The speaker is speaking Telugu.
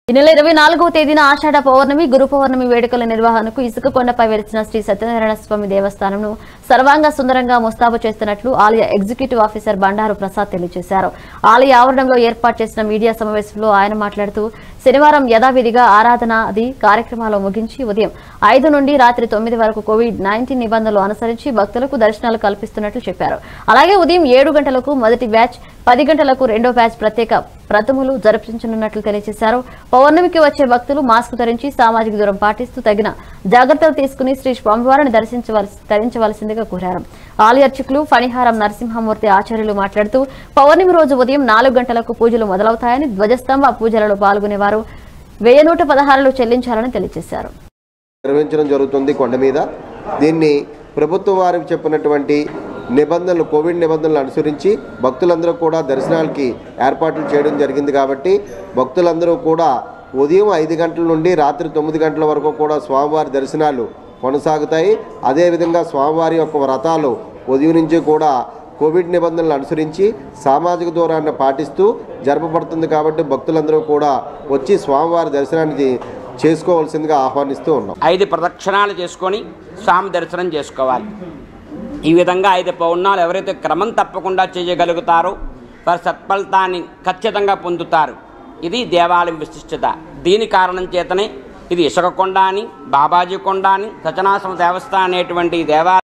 ఈ నెల ఇరవై నాలుగవ తేదీన ఆషాఢ పౌర్ణమి గురు పౌర్ణమి వేడుకల నిర్వహణకు ఇసుక కొండపై వెలిసిన శ్రీ సత్యనారాయణ స్వామి దేవస్థానంను సర్వాంగ సుందరంగా ముస్తాబు చేస్తున్నట్లు ఆలయ ఎగ్జిక్యూటివ్ ఆఫీసర్ బండారు ప్రసాద్ తెలియజేశారు ఆలయ ఆవరణంలో ఏర్పాటు చేసిన మీడియా సమావేశంలో ఆయన మాట్లాడుతూ శనివారం యథావిధిగా ఆరాధన అది కార్యక్రమాలు ముగించి ఉదయం ఐదు నుండి రాత్రి తొమ్మిది వరకు కోవిడ్ నైన్టీన్ నిబంధనలు అనుసరించి భక్తులకు దర్శనాలు కల్పిస్తున్నట్లు చెప్పారు అలాగే ఉదయం ఏడు గంటలకు మొదటి బ్యాచ్ పది గంటలకు రెండో బ్యాచ్ ప్రత్యేక ప్రథములు జరిపించనున్నట్లు తెలియజేశారు పౌర్ణమికి వచ్చే భక్తులు మాస్క్ ధరించి సామాజిక దూరం పాటిస్తూ తగిన జాగ్రత్తలు తీసుకుని శ్రీ స్వామివారిని దర్శించవలసి ధరించవలసిందిగా కోరారు ఆలయ అర్చకులు ఫణిహారం నరసింహమూర్తి ఆచార్యులు మాట్లాడుతూ పౌర్ణమి రోజు ఉదయం నాలుగు గంటలకు పూజలు మొదలవుతాయని ధ్వజస్తంభ పూజలలో పాల్గొనేవారు వెయ్యి నూట పదహారులు చెల్లించాలని తెలియజేశారు నిర్వహించడం జరుగుతుంది కొండ మీద దీన్ని ప్రభుత్వ వారికి చెప్పినటువంటి నిబంధనలు కోవిడ్ నిబంధనలు అనుసరించి భక్తులందరూ కూడా దర్శనాలకి ఏర్పాట్లు చేయడం జరిగింది కాబట్టి భక్తులందరూ కూడా ఉదయం ఐదు గంటల నుండి రాత్రి తొమ్మిది గంటల వరకు కూడా స్వామివారి దర్శనాలు కొనసాగుతాయి అదేవిధంగా స్వామివారి యొక్క వ్రతాలు ఉదయం నుంచి కూడా కోవిడ్ నిబంధనలు అనుసరించి సామాజిక దూరాన్ని పాటిస్తూ జరపబడుతుంది కాబట్టి భక్తులందరూ కూడా వచ్చి స్వామివారి దర్శనానికి చేసుకోవాల్సిందిగా ఆహ్వానిస్తూ ఉన్నాం ఐదు ప్రదక్షిణాలు చేసుకొని స్వామి దర్శనం చేసుకోవాలి ఈ విధంగా ఐదు పౌర్ణాలు ఎవరైతే క్రమం తప్పకుండా చేయగలుగుతారో వారు సత్ఫలితాన్ని ఖచ్చితంగా పొందుతారు ఇది దేవాలయం విశిష్టత దీని కారణం చేతనే ఇది ఇసుక కొండ అని బాబాజీ కొండ అని సచనాశ్రమ దేవస్థానం అనేటువంటి దేవాలయం